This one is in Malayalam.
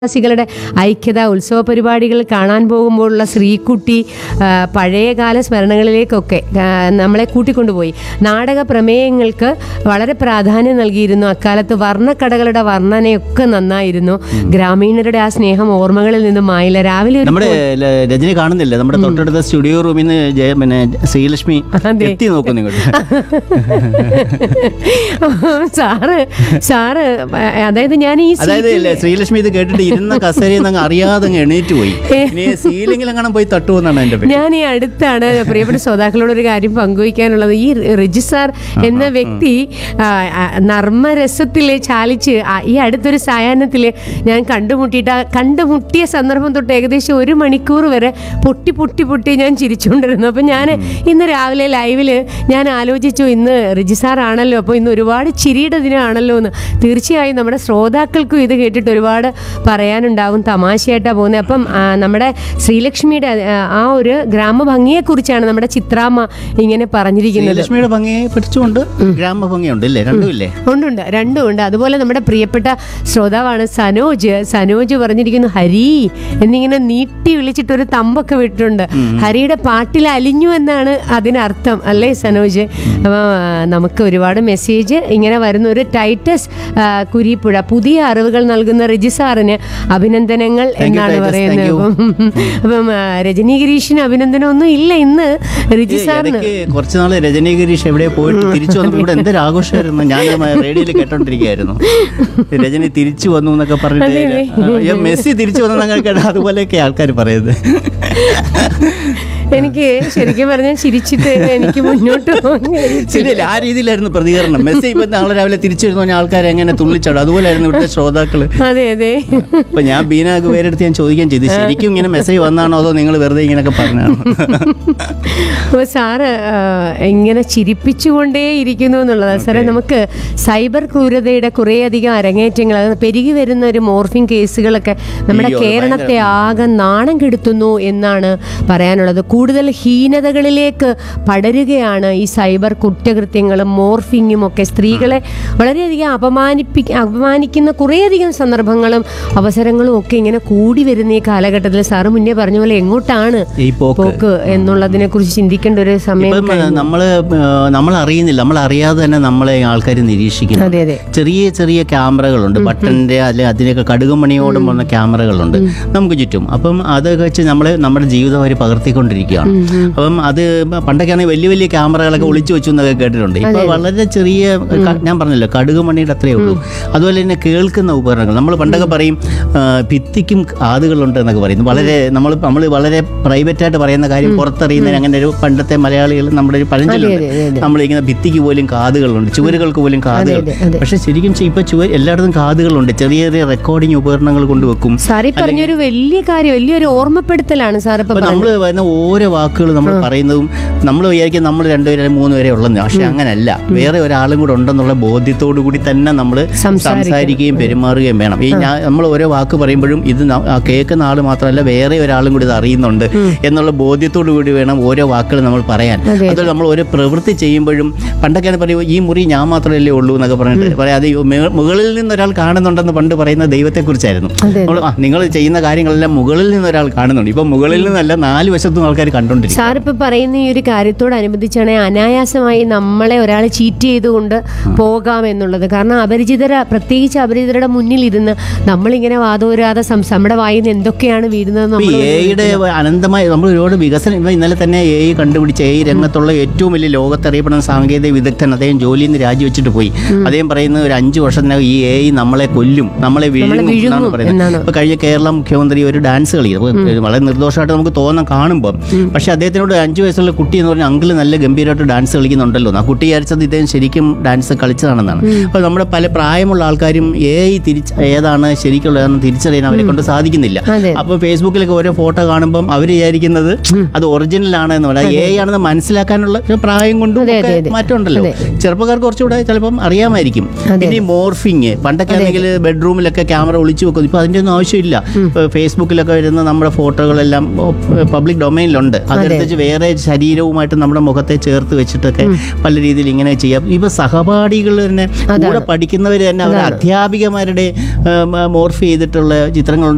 വാസികളുടെ ഐക്യത ഉത്സവ പരിപാടികൾ കാണാൻ പോകുമ്പോഴുള്ള ശ്രീകുട്ടി ആ, പഴയകാല സ്മരണകളിലേക്കൊക്കെ ആ, നമ്മളെ കൂട്ടിക്കൊണ്ടുപോയി നാടക പ്രമേയങ്ങൾക്ക് വളരെ പ്രാധാന്യം നൽകിയിരുന്നു അക്കാലത്ത് വർണ്ണക്കടകളുടെ വർണ്ണനയൊക്കെ നന്നായിരുന്നു ഗ്രാമീണരുടെ ആ സ്നേഹം ഓർമ്മകളിൽ നിന്നും മായില്ല രാവിലെ ഒരു നമ്മുടെ ല- രജനി കാണുന്നില്ല നമ്മുടെ തൊട്ടടുത്ത സ്റ്റുഡിയോ റൂമിൽ നിന്ന് ജയ പിന്നെ ശ്രീലക്ഷ്മി അതെ. എത്തി നോക്കും നിങ്ങൾ സാറ് സാറ് അതായത് ഞാൻ ഈ അതായത് ഇല്ലേ, ശ്രീലക്ഷ്മി ഇത് കേട്ടിട്ട് ഇരുന്ന കസേരയിൽ നിന്ന് അങ്ങ് അറിയാതെ അങ്ങ് എണീറ്റ് പോയി ഇനി സീലിംഗിൽ അങ്ങനെ പോയി തട്ടുമെന്നാണ് എന്റെ പേര് ഞാൻ ഈ അടുത്താണ് പ്രിയപ്പെട്ട ശ്രോതാക്കളോട് ഒരു കാര്യം പങ്കുവയ്ക്കാനുള്ളത് ഈ റിജി സാർ എന്ന വ്യക്തി ആ, ആ, നർമ്മരസത്തില് ചാലിച്ച് ആ, ഈ അടുത്തൊരു സായാഹ്നത്തിൽ ഞാൻ കണ്ടുമുട്ടിയിട്ട് ആ കണ്ടുമുട്ടിയ സന്ദർഭം തൊട്ട് ഏകദേശം ഒരു മണിക്കൂർ വരെ പൊട്ടി പൊട്ടി പൊട്ടി ഞാൻ ചിരിച്ചുകൊണ്ടിരുന്നു അപ്പം ഞാൻ ഇന്ന് രാവിലെ ലൈവില് ഞാൻ ആലോചിച്ചു ഇന്ന് റിജി സാർ ആണല്ലോ അപ്പോൾ ഇന്ന് ഒരുപാട് ചിരിയുടെ ദിനമാണല്ലോ എന്ന് തീർച്ചയായും നമ്മുടെ ശ്രോതാക്കൾക്കും ഇത് കേട്ടിട്ട് ഒരുപാട് പറയാനുണ്ടാവും തമാശയായിട്ടാണ് പോകുന്നത് അപ്പം ആ, നമ്മുടെ ശ്രീലക്ഷ്മിയുടെ ആ, ആ ഒരു ഗ്രാമഭംഗിയെക്കുറിച്ചാണ് നമ്മുടെ ചിത്രാമ്മ ഇങ്ങനെ പറഞ്ഞിരിക്കുന്നത് ശ്രീലക്ഷ്മിയുടെ ഭംഗിയെ പിടിച്ചുകൊണ്ട് ഗ്രാമ ഭംഗിയുണ്ട് ഇല്ലേ രണ്ടുമില്ലേ ഉണ്ടുണ്ട് രണ്ടും ഉണ്ട് അതുപോലെ നമ്മുടെ പ്രിയപ്പെട്ട ശ്രോതാവാണ് സനോജ് സനോജ് പറഞ്ഞിരിക്കുന്നു ഹരി എന്നിങ്ങനെ നീട്ടി വിളിച്ചിട്ട് ഒരു തമ്പൊക്കെ വിട്ടിട്ടുണ്ട് ഹരിയുടെ പാട്ടിൽ അലിഞ്ഞു എന്നാണ് അതിനർത്ഥം അല്ലേ സനോജ് അപ്പോൾ നമുക്ക് ഒരുപാട് മെസ്സേജ് ഇങ്ങനെ വരുന്ന ഒരു ടൈറ്റസ് ആ, കുരിപ്പുഴ പുതിയ അറിവുകൾ നൽകുന്ന റിജി സാറിന് അഭിനന്ദനങ്ങൾ you, എന്നാണ് Titus. പറയുന്നത് Thank you. അപ്പം അപ്പം ആ, രജനി ഗിരീഷിന് അഭിനന്ദനം ഒന്നും ഇല്ല ഇന്ന് റിജി ഈ സാറിന് ഇടയ്ക്ക് കുറച്ച് നാള് രജനി ഗിരീഷ് എവിടെ പോയിട്ട് തിരിച്ചു വന്നപ്പോൾ ഇവിടെ എന്തൊരു ആഘോഷമായിരുന്നു ഞാൻ റേഡിയോയിൽ കേട്ടോണ്ടിരിക്കുകയായിരുന്നു രജനി തിരിച്ചു വന്നു എന്നൊക്കെ പറഞ്ഞിട്ട് അതെ, അതെ. ആ, ഈ മെസ്സി തിരിച്ചു വന്നു എന്നൊക്കെ അതുപോലെയൊക്കെ ആൾക്കാർ പറയുന്നത് എനിക്ക് ശരിക്കും പറഞ്ഞാൽ ചിരിച്ചിട്ട് എനിക്ക് മുന്നോട്ട് പോകാൻ കഴിയില്ല. ശരിയല്ല ആ രീതിയിലായിരുന്നു പ്രതികരണം മെസ്സി ഇപ്പൊ നാളെ രാവിലെ തിരിച്ചു വരുന്ന പറഞ്ഞ ആൾക്കാർ എങ്ങനെ തുള്ളിച്ചാടും അതുപോലായിരുന്നു ഇവിടുത്തെ ശ്രോതാക്കള് അതെ അതെ അപ്പൊ ഞാൻ ബീനാക്ക് പേരെടുത്ത് ഞാൻ ചോദിക്കാൻ ചെയ്തു ശരിക്കും ഇങ്ങനെ മെസ്സേജ് വന്നാണോ അതോ നിങ്ങൾ വെറുതെ ഇങ്ങനെയൊക്കെ പറഞ്ഞാണോ അപ്പോൾ സാറ് ആ, ഇങ്ങനെ ചിരിപ്പിച്ചുകൊണ്ടേ ഇരിക്കുന്നു എന്നുള്ളതാണ് സാറേ നമുക്ക് സൈബർ ക്രൂരതയുടെ കുറേയധികം അരങ്ങേറ്റങ്ങൾ അത് പെരുകി വരുന്ന ഒരു മോർഫിംഗ് കേസുകളൊക്കെ നമ്മുടെ അയ്യോ, അത് കേരളത്തെ ആകെ നാണം കെടുത്തുന്നു എന്നാണ് പറയാനുള്ളത് കൂടുതൽ ഹീനതകളിലേക്ക് പടരുകയാണ് ഈ സൈബർ കുറ്റകൃത്യങ്ങളും മോർഫിങ്ങും ഒക്കെ സ്ത്രീകളെ വളരെയധികം അപമാനിപ്പി അപമാനിക്കുന്ന കുറേയധികം സന്ദർഭങ്ങളും അവസരങ്ങളും ഒക്കെ ഇങ്ങനെ കൂടി വരുന്ന ഈ കാലഘട്ടത്തിൽ സാറ് മുന്നേ പറഞ്ഞ പോലെ എങ്ങോട്ടാണ് ഈ പോക്ക് പോക്ക് എന്നുള്ളതിനെ കുറിച്ച് ചിന്തിക്കേണ്ട ഒരു സമയം ഇപ്പം നമ്മള് നമ്മൾ അറിയുന്നില്ല നമ്മൾ അറിയാതെ തന്നെ നമ്മളെ ആൾക്കാർ നിരീക്ഷിക്കുന്നു അതെ അതെ ചെറിയ ചെറിയ ക്യാമറകളുണ്ട് ബട്ടന്റെ അല്ലെ അതിനൊക്കെ കടുകുമണിയോടും പോകുന്ന ക്യാമറകളുണ്ട് നമുക്ക് ചുറ്റും അപ്പം അതൊക്കെ വെച്ച് നമ്മൾ നമ്മുടെ ജീവിതം അവർ പകർത്തിക്കൊണ്ടിരിക്കുകയാണ് അപ്പം അത് പണ്ടൊക്കെയാണെങ്കിൽ വലിയ വലിയ ക്യാമറകളൊക്കെ ഒളിച്ചു വെച്ചു എന്നൊക്കെ കേട്ടിട്ടുണ്ട് ഇപ്പൊ വളരെ ചെറിയ ക- ഞാൻ പറഞ്ഞല്ലോ കടുകുമണിയുടെ അത്രയേ ഉള്ളൂ അതുപോലെ തന്നെ കേൾക്കുന്ന ഉപകരണങ്ങൾ നമ്മൾ പണ്ടൊക്കെ പറയും ആ, ഭിത്തിക്കും കാതുകളുണ്ട് എന്നൊക്കെ പറയുന്നു വളരെ നമ്മൾ നമ്മൾ വളരെ പ്രൈവറ്റ് ആയിട്ട് പറയുന്ന കാര്യം പുറത്തറിയുന്നതിന് അങ്ങനെ ഒരു പണ്ടത്തെ മലയാളികൾ നമ്മുടെ ഒരു പഴഞ്ചൊല്ലുണ്ട് അതെ, അതെ, അതെ. നമ്മളിങ്ങനെ ഭിത്തിക്ക് പോലും കാതുകളുണ്ട് ചുവരുകൾക്ക് പോലും കാതുകൾ അതെ, അതെ. പക്ഷെ ശരിക്കും ചെ- ഇപ്പൊ ചുവർ എല്ലായിടത്തും കാതുകളുണ്ട് ചെറിയ ചെറിയ റെക്കോർഡിംഗ് ഉപകരണങ്ങൾ കൊണ്ടുവെക്കും സാറി പറഞ്ഞൊരു വലിയ കാര്യം വലിയൊരു ഓർമ്മപ്പെടുത്തലാണ് സാർ ഇപ്പൊ അപ്പൊ നമ്മൾ വരുന്ന ഓരോ വാക്കുകൾ നമ്മൾ പറയുന്നതും നമ്മൾ വിചാരിക്കും നമ്മൾ രണ്ടുപേരെ മൂന്ന് പേരെ ഉള്ളെന്ന് പക്ഷെ അങ്ങനല്ല വേറെ ഒരാളും കൂടെ ഉണ്ടെന്നുള്ള ബോധ്യത്തോടു കൂടി തന്നെ നമ്മൾ സംസാരിക്കണം. സംസാരിക്കുകയും പെരുമാറുകയും വേണം ഈ ഞാൻ നമ്മൾ ഓരോ വാക്ക് പറയുമ്പോഴും ഇത് ന- ആ കേൾക്കുന്ന ആൾ മാത്രമല്ല വേറെ ഒരാളും കൂടി ഇത് അറിയുന്നുണ്ട് എന്നുള്ള ബോധ്യത്തോടു കൂടി വേണം ഓരോ വാക്കുകൾ നമ്മൾ പറയാൻ അതെ. അതുപോലെ നമ്മൾ ഒരു പ്രവൃത്തി ചെയ്യുമ്പോഴും പണ്ടൊക്കെ പറയും ഈ മുറി ഞാൻ മാത്രമല്ലേ ഉള്ളൂ എന്നൊക്കെ പറഞ്ഞിട്ട് പറയാം അത് ഈ മേ- മുകളിൽ നിന്ന് ഒരാൾ കാണുന്നുണ്ടെന്ന് പണ്ട് പറയുന്ന ദൈവത്തെക്കുറിച്ചായിരുന്നു അതെ. നമ്മൾ ആ നിങ്ങൾ ചെയ്യുന്ന കാര്യങ്ങളെല്ലാം മുകളിൽ നിന്ന് ഒരാൾ കാണുന്നുണ്ട് ഇപ്പൊ മുകളിൽ നിന്നല്ല നാല് വശത്തും ആൾക്കാർ കണ്ടോണ്ടിരിക്കും സാർ ഇപ്പൊ പറയുന്ന ഈ ഒരു കാര്യത്തോടനുബന്ധിച്ചാണ് അനായാസമായി നമ്മളെ ഒരാൾ ചീറ്റ് ചെയ്തുകൊണ്ട് പോകാം എന്നുള്ളത് കാരണം അപരിചിതര പ്രത്യേകിച്ച് അപരിചിതരുടെ മുന്നിൽ ഇരുന്ന് നമ്മളിങ്ങനെ വാദോരാതെ സംസ നമ്മുടെ വായിൽ നിന്ന് എന്തൊക്കെയാണ് വീഴുന്നത് ഇപ്പൊ നമ്മൾ എയുടെ അനന്തമായ നമ്മൾ ഒരുപാട് വികസനം ഇപ്പൊ ഇന്നലെ തന്നെ എ ഐ കണ്ടുപിടിച്ച എ രംഗത്തുള്ള ഏറ്റവും വലിയ ലോകത്തറിയപ്പെടുന്ന സാങ്കേതിക വിദഗ്ധൻ അദ്ദേഹം ജോലിയിൽ നിന്ന് രാജിവെച്ചിട്ട് പോയി അദ്ദേഹം പറയുന്ന ഒരു അഞ്ചു വർഷത്തിനകം ഈ എ ഐ നമ്മളെ കൊല്ലും നമ്മളെ വിഴുങ്ങും എന്നാണ് വിഴുങ്ങും പറയുന്നത് എന്നാണ്. ഇപ്പൊ കഴിഞ്ഞ കേരള മുഖ്യമന്ത്രി ഒരു ഡാൻസ് കളി അപ്പൊ വളരെ നിർദോഷമായിട്ട് നമുക്ക് തോന്നാൻ കാണുമ്പോൾ പക്ഷെ അദ്ദേഹത്തിനോട് അഞ്ചു വയസ്സുള്ള കുട്ടി എന്ന് പറഞ്ഞാൽ അങ്കിള് നല്ല ഗംഭീരമായിട്ട് ഡാൻസ് കളിക്കുന്നുണ്ടല്ലോ എന്ന്. ആ കുട്ടി വിചാരിച്ചത് ഇദ്ദേഹം ശരിക്കും ഡാൻസ് കളിച്ചതാണെന്നാണ് അപ്പോൾ നമ്മുടെ പല പ്രായമുള്ള ആൾക്കാരും എ ഐ തിരിച്ച് ഏതാണ് ശരിക്കുള്ളതെന്ന് തിരിച്ചറിയാൻ അവരെ കൊണ്ട് സാധിക്കുന്നില്ല അതെ. അപ്പോൾ ഫേസ്ബുക്കിലൊക്കെ ഓരോ ഫോട്ടോ കാണുമ്പം അവർ വിചാരിക്കുന്നത് അത് ഒറിജിനൽ ആണ് എന്ന് പറയാം എ ആണെന്ന് മനസ്സിലാക്കാനുള്ള ഒരു പ്രായം കൊണ്ടും അതെ, ഒക്കെ അതെ, അതെ. മാറ്റമുണ്ടല്ലോ അതെ. ചെറുപ്പക്കാർക്ക് കുറച്ചുകൂടെ ചിലപ്പം അറിയാമായിരിക്കും അതെ. പിന്നെ ഈ മോർഫിങ് പണ്ടൊക്കെ ആണെങ്കിൽ ബെഡ്റൂമിലൊക്കെ ക്യാമറ ഒളിച്ചു വെക്കും ഇപ്പൊ അതിന്റെ ഒന്നും ആവശ്യമില്ല ഇപ്പൊ ഫേസ്ബുക്കിലൊക്കെ വരുന്ന നമ്മുടെ ഫോട്ടോകളെല്ലാം പബ്ലിക് ഡൊമൈനിലുണ്ട് അതെടുത്ത് വേറെ ശരീരവുമായിട്ട് നമ്മുടെ മുഖത്തെ ചേർത്ത് വെച്ചിട്ടൊക്കെ പല രീതിയിൽ ഇങ്ങനെ ചെയ്യാം ഇപ്പൊ സഹപാഠികൾ തന്നെ കൂടെ പഠിക്കുന്നവർ തന്നെ അവർ അധ്യാപികമാരുടെ മോർഫ് ചെയ്തിട്ടുള്ള ചിത്രങ്ങളുണ്ട്